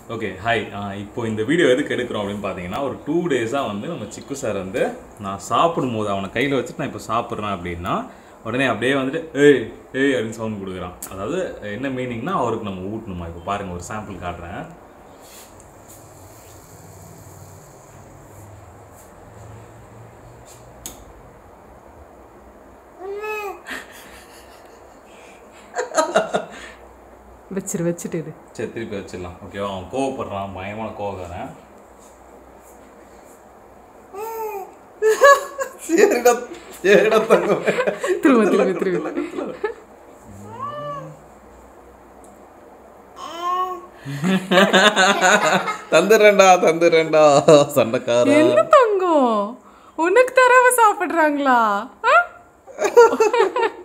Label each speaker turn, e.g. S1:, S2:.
S1: Okay hi இப்போ இந்த video எதுக்கு எடுக்கிறோம் அப்படின்னு பார்த்தீங்கன்னா ஒரு டூ டேஸாக வந்து நம்ம சிக்கு சார் வந்து நான் சாப்பிடும் போது அவனை கையில் வச்சுட்டு நான் இப்போ சாப்பிட்றேன் அப்படின்னா உடனே அப்படியே வந்துட்டு ஏய் ஏய் அப்படின்னு சவுண்ட் கொடுக்குறான் அதாவது என்ன மீனிங்னா அவருக்கு நம்ம ஊட்டணுமா இப்போ பாருங்கள் ஒரு சாம்பிள் காட்டுறேன்
S2: வச்சிரு வச்சுட்டு இரு
S1: சரி திருப்பி வச்சிடலாம் ஓகேவா அவன் கோவப்படுறான் பயமான கோவக்காரன் சரிடா சரிடா தங்கம்
S2: திரும்ப திரும்ப திரும்ப
S1: தந்துடுறேன்டா தந்துடுறேன்டா சண்டைக்காரன்
S2: என்ன தங்கம் உனக்கு தராம சாப்பிடுறாங்களா ஆ?